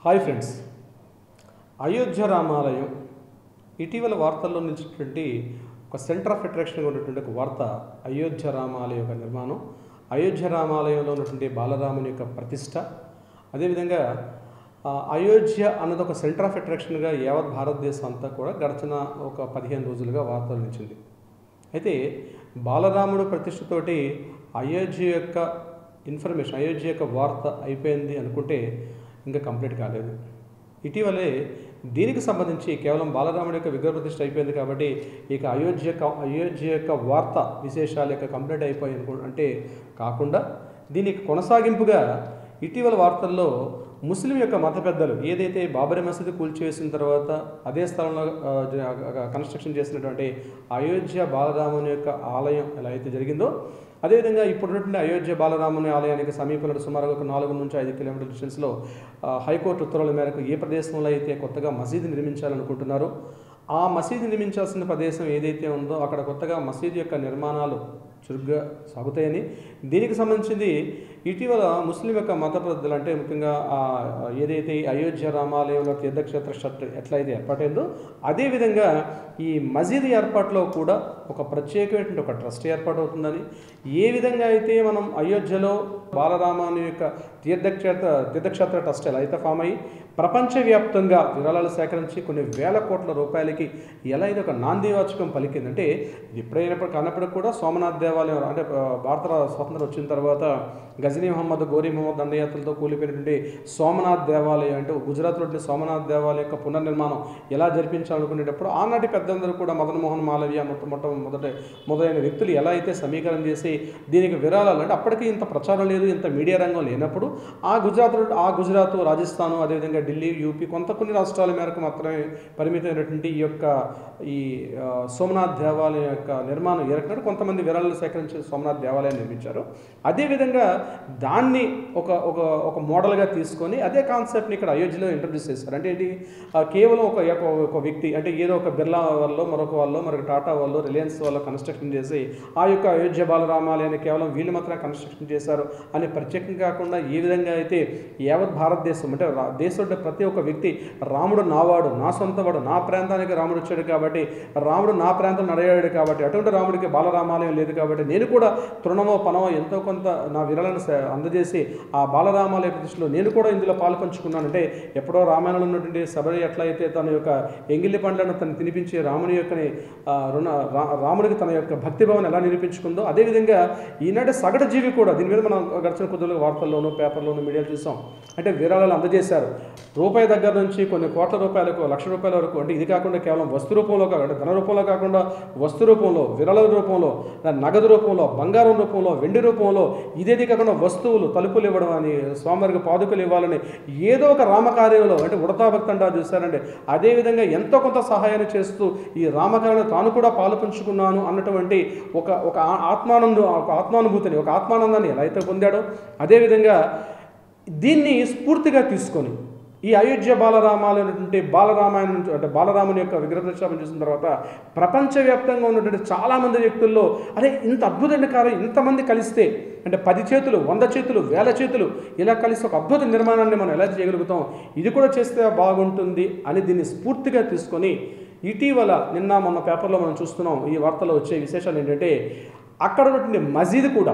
hi friends Ayodhya రామాలయం ఇటీవల వార్తల్లో నిలిచినటువంటి ఒక సెంటర్ ఆఫ్ అట్రాక్షన్గా ఉన్నటువంటి ఒక వార్త అయోధ్య రామాలయం యొక్క నిర్మాణం అయోధ్య రామాలయంలో ఉన్నటువంటి బాలరాముని యొక్క ప్రతిష్ట అదేవిధంగా ఆ, అయోధ్య అన్నది ఒక సెంటర్ ఆఫ్ అట్రాక్షన్గా యావత్ భారతదేశం అంతా కూడా గడిచిన ఒక పదిహేను రోజులుగా వార్తలు నిలిచింది అయితే బాలరాముడు ప్రతిష్టతోటి అయోధ్య యొక్క ఇన్ఫర్మేషన్ అయోధ్య యొక్క వార్త అయిపోయింది అనుకుంటే ఇంకా కంప్లీట్ కాలేదు ఇటీవలే దీనికి సంబంధించి కేవలం బాలరాముడి యొక్క విగ్రహ ప్రతిష్ఠ అయిపోయింది కాబట్టి ఇక అయోధ్య యొక్క అయోధ్య యొక్క వార్త విశేషాల యొక్క కంప్లీట్ అయిపోయి అనుకో అంటే కాకుండా దీనికి కొనసాగింపుగా ఇటీవల వార్తల్లో ముస్లిం యొక్క మత పెద్దలు ఏదైతే బాబరీ మసీదు కూల్చివేసిన తర్వాత అదే స్థలంలో ఆ, జ- కన్స్ట్రక్షన్ చేసినటువంటి అయోధ్య బాలరాముని యొక్క ఆలయం ఎలా అయితే జరిగిందో అదేవిధంగా ఇప్పుడున్నటువంటి అయోధ్య బాలరాముని ఆలయానికి సమీపంలో సుమారుగా ఒక నాలుగు నుంచి ఐదు కిలోమీటర్ల డిస్టెన్స్లో ఆ, హైకోర్టు ఉత్తర్వుల మేరకు ఏ ప్రదేశంలో అయితే కొత్తగా మసీదు నిర్మించాలనుకుంటున్నారో ఆ మసీదు నిర్మించాల్సిన ప్రదేశం ఏదైతే ఉందో అక్కడ కొత్తగా మసీదు యొక్క నిర్మాణాలు చురుగ్గా సాగుతాయని దీనికి సంబంధించింది ఇటీవల ముస్లిం యొక్క మత పెద్దలు అంటే ముఖ్యంగా ఆ, ఏదైతే ఈ అయోధ్య రామాలయంలో తీర్థక్షేత్ర షట్ ఎట్లయితే ఏర్పాటైందో అదేవిధంగా ఈ మసీదు ఏర్పాటులో కూడా ఒక ప్రత్యేకమైనటువంటి ఒక ట్రస్ట్ ఏర్పాటు అవుతుందని ఏ విధంగా అయితే మనం అయోధ్యలో బాలరామాని యొక్క తీర్థక్షేత్ర తీర్థక్షేత్ర ట్రస్ట్ ఎలా అయితే ఫామ్ అయ్యి ప్రపంచవ్యాప్తంగా విరాళాలు సేకరించి కొన్ని వేల కోట్ల రూపాయలకి ఎలా అయితే ఒక నాందివాచకం పలికిందంటే ఇది ఎప్పుడైనప్పుడు కానప్పటికి కూడా సోమనాథ్ దేవాలయం అంటే ఆ, భారత స్వతంత్రం వచ్చిన తర్వాత గజనీ మహమ్మద్ గోరీ మహమ్మద్ దండయాత్రలతో కూలిపోయినటువంటి సోమనాథ్ దేవాలయం అంటే గుజరాత్లోని సోమనాథ్ దేవాలయం యొక్క పునర్నిర్మాణం ఎలా జరిపించాలనుకునేటప్పుడు ఆనాటి పెద్దందరూ కూడా మదన్ మోహన్ మాలవ్య మొట్ట మొట్ట మొదట మొదలైన వ్యక్తులు ఎలా అయితే సమీకరణ చేసి దీనికి విరాళాలు అంటే అప్పటికి ఇంత ప్రచారం లేదు ఇంత మీడియా రంగం లేనప్పుడు ఆ గుజరాత్ ఆ గుజరాత్ రాజస్థాన్ అదేవిధంగా ఢిల్లీ యూపీ కొంత కొన్ని రాష్ట్రాల మేరకు మాత్రమే పరిమితమైనటువంటి ఈ యొక్క ఈ ఆ, సోమనాథ్ దేవాలయం యొక్క నిర్మాణం ఏ రకంగా కొంతమంది విరాళాలు సేకరించి సోమనాథ్ దేవాలయాన్ని నిర్మించారు అదేవిధంగా దాన్ని ఒక ఒక ఒక మోడల్గా తీసుకొని అదే కాన్సెప్ట్ని ఇక్కడ అయోధ్యలో ఇంట్రడ్యూస్ చేశారు అంటే ఏంటి ఆ, కేవలం ఒక ఒక- ఒక వ్యక్తి అంటే ఏదో ఒక బిర్లా వాళ్ళు మరొక వాళ్ళు మరొక టాటా వాళ్ళు రిలయన్స్ వాళ్ళు కన్స్ట్రక్షన్ చేసి ఆ యొక్క అయోధ్య బాలరామాలయాన్ని కేవలం వీళ్ళు మాత్రమే కన్స్ట్రక్షన్ చేశారు అని ప్రత్యేకం కాకుండా ఏ విధంగా అయితే యావత్ భారతదేశం అంటే రా- దేశంలో ప్రతి ఒక్క వ్యక్తి రాముడు నావాడు నా సొంతవాడు నా ప్రాంతానికి రాముడు వచ్చాడు కాబట్టి రాముడు నా ప్రాంతం నడయాడు కాబట్టి అటువంటి రాముడికి బాలరామాలయం లేదు కాబట్టి నేను కూడా తృణమో పనమో ఎంతో కొంత నా విరలను స- అందజేసి ఆ బాలరామాలయ ప్రతిష్టలో నేను కూడా ఇందులో పాలు పంచుకున్నానంటే ఎప్పుడో రామాయణంలో ఉన్నటువంటి శబరి ఎట్లయితే తన యొక్క ఎంగిలి పండ్లను తను తినిపించి రాముని యొక్కని ఆ, రుణ రా- రాముడికి తన యొక్క భక్తి భావన ఎలా నిరూపించుకుందో అదేవిధంగా ఈనాటి సగటు జీవి కూడా దీని మీద మనం గడిచిన కొద్దిగా వార్తల్లోనూ పేపర్లోనూ మీడియాలో చూసాం అంటే విరాళాలు అందజేశారు రూపాయి దగ్గర నుంచి కొన్ని కోట్ల రూపాయలకు లక్ష రూపాయల వరకు అంటే ఇది కాకుండా కేవలం వస్తు రూపంలో కాకుండా ధన రూపంలో కాకుండా వస్తు రూపంలో విరాళాల రూపంలో నగదు రూపంలో బంగారం రూపంలో వెండి రూపంలో ఇదేది కాకుండా వస్తువులు తలుపులు ఇవ్వడం అని స్వామివారికి పాదుకలు ఇవ్వాలని ఏదో ఒక రామకార్యంలో అంటే ఉడతా భక్తి అంటారు చూస్తారంటే అదేవిధంగా ఎంతో కొంత సహాయాన్ని చేస్తూ ఈ రామకార్యంలో తాను కూడా పాలు పంచుకున్నాను అన్నటువంటి ఒక ఒక ఆ- ఆత్మానందం ఒక ఆత్మానుభూతిని ఒక ఆత్మానందాన్ని ఎలా అయితే పొందాడో అదేవిధంగా దీన్ని స్ఫూర్తిగా తీసుకొని ఈ అయోధ్య బాలరామాలు అనేటువంటి బాలరామాయణం నుంచి- అంటే బాలరాముని యొక్క విగ్రహ ప్రతిష్టాపన చేసిన తర్వాత ప్రపంచవ్యాప్తంగా ఉన్నటువంటి చాలామంది వ్యక్తుల్లో అరే ఇంత అద్భుతమైన కార్యం ఇంతమంది కలిస్తే అంటే పది చేతులు వంద చేతులు వేల చేతులు ఇలా కలిసి ఒక అద్భుత నిర్మాణాన్ని మనం ఎలా చేయగలుగుతాం ఇది కూడా చేస్తే బాగుంటుంది అని దీన్ని స్ఫూర్తిగా తీసుకొని ఇటీవల నిన్న మొన్న పేపర్లో మనం చూస్తున్నాం ఈ వార్తలో వచ్చే విశేషాలు ఏంటంటే అక్కడ ఉన్నటువంటి మసీదు కూడా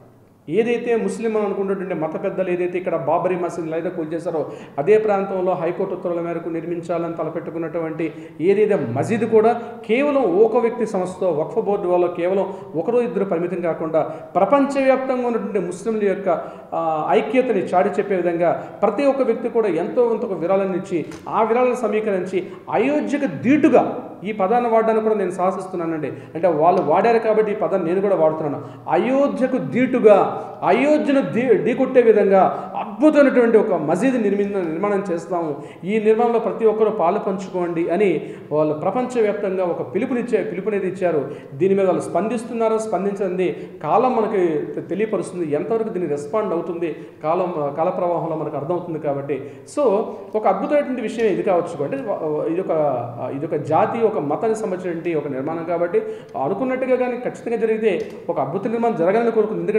ఏదైతే ముస్లిం అని అనుకున్నటువంటి మత పెద్దలు ఏదైతే ఇక్కడ బాబరీ మసీదులు అయితే కూల్చేశారో అదే ప్రాంతంలో హైకోర్టు ఉత్తర్వుల మేరకు నిర్మించాలని తలపెట్టుకున్నటువంటి ఏదైతే మసీదు కూడా కేవలం ఒక వ్యక్తి సంస్థతో వక్ఫ్ బోర్డు వాళ్ళు కేవలం ఒకరు ఇద్దరు పరిమితం కాకుండా ప్రపంచవ్యాప్తంగా ఉన్నటువంటి ముస్లింల యొక్క ఆ, ఐక్యతని చాటి చెప్పే విధంగా ప్రతి ఒక్క వ్యక్తి కూడా ఎంతో కొంత ఒక విరాళాన్ని ఇచ్చి ఆ విరాళాలను సమీకరించి అయోధ్యకు ధీటుగా ఈ పదాన్ని వాడడానికి కూడా నేను సాహసిస్తున్నానండి అంటే వాళ్ళు వాడారు కాబట్టి ఈ పదాన్ని నేను కూడా వాడుతున్నాను అయోధ్యకు ధీటుగా అయోధ్యను ధీ ఢీకొట్టే విధంగా అద్భుతమైనటువంటి ఒక మసీదు నిర్మి నిర్మాణం చేస్తాము ఈ నిర్మాణంలో ప్రతి ఒక్కరూ పాలు పంచుకోండి అని వాళ్ళు ప్రపంచవ్యాప్తంగా ఒక పిలుపునిచ్చే పిలుపునేది ఇచ్చారు దీని మీద వాళ్ళు స్పందిస్తున్నారో స్పందించండి కాలం మనకి తె- తెలియపరుస్తుంది ఎంతవరకు దీన్ని రెస్పాండ్ అవుతుంది కాలం కాల ప్రవాహంలో మనకు అర్థమవుతుంది కాబట్టి సో ఒక అద్భుతమైనటువంటి విషయం ఇది కావచ్చు అంటే ఇది ఒక ఇది ఒక జాతి ఒక మతానికి సంబంధించినటువంటి ఒక నిర్మాణం కాబట్టి అనుకున్నట్టుగా కానీ ఖచ్చితంగా జరిగితే ఒక అద్భుత నిర్మాణం జరగాలని కోరుకుంది ఎందుకంటే మన రామ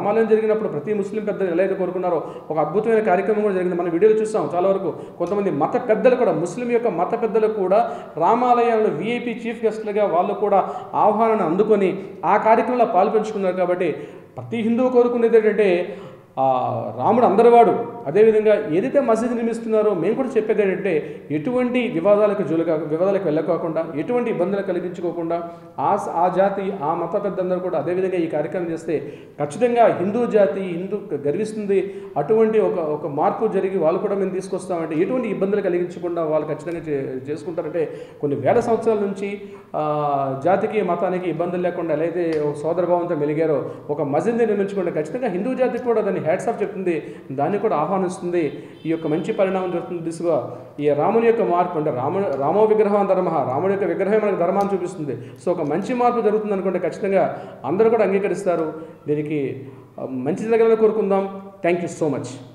రామాలయం జరిగినప్పుడు ప్రతి ముస్లిం పెద్దలు ఎలా అయితే కోరుకున్నారో ఒక అద్భుతమైన కార్యక్రమం కూడా జరిగింది మన వీడియోలో చూసాం చాలా వరకు కొంతమంది మత పెద్దలు కూడా ముస్లిం యొక్క మత పెద్దలు కూడా రామాలయంలో విఐపి చీఫ్ గెస్ట్లుగా వాళ్ళు కూడా ఆహ్వానాన్ని అందుకొని ఆ కార్యక్రమంలో పాల్పంచుకున్నారు కాబట్టి ప్రతి హిందువు కోరుకునేది ఏంటంటే ఆ రాముడు అందరివాడు అదేవిధంగా ఏదైతే మసీదు నిర్మిస్తున్నారో మేము కూడా చెప్పేది ఏంటంటే ఎటువంటి వివాదాలకు జోలుగా వివాదాలకు వెళ్ళకోకుండా ఎటువంటి ఇబ్బందులు కలిగించుకోకుండా ఆ స- ఆ జాతి ఆ మత పెద్దందరూ కూడా అదేవిధంగా ఈ కార్యక్రమం చేస్తే ఖచ్చితంగా హిందూ జాతి హిందూ గర్విస్తుంది అటువంటి ఒక ఒక మార్పు జరిగి వాళ్ళు కూడా మేము తీసుకొస్తామంటే ఎటువంటి ఇబ్బందులు కలిగించకుండా వాళ్ళు ఖచ్చితంగా చే- చేసుకుంటారంటే కొన్ని వేల సంవత్సరాల నుంచి ఆ, జాతికి మతానికి ఇబ్బందులు లేకుండా ఎలా అయితే ఒక సోదరభావంతో మెలిగారో ఒక మసీద్ని నిర్మించుకుంటే ఖచ్చితంగా హిందూ జాతికి కూడా దాన్ని హ్యాట్స్ ఆఫ్ చెప్తుంది దాన్ని కూడా ఆహ్వానిస్తుంది ఈ యొక్క మంచి పరిణామం జరుగుతుంది దిశగా ఈ రాముని యొక్క మార్పు అంటే రాముడు రామో విగ్రహం ధర్మ రాముడి యొక్క విగ్రహం మనకు ధర్మాన్ని చూపిస్తుంది సో ఒక మంచి మార్పు జరుగుతుంది అనుకుంటే ఖచ్చితంగా అందరూ కూడా అంగీకరిస్తారు దీనికి ఆ, మంచి జరగాలని కోరుకుందాం థ్యాంక్ యూ సో మచ్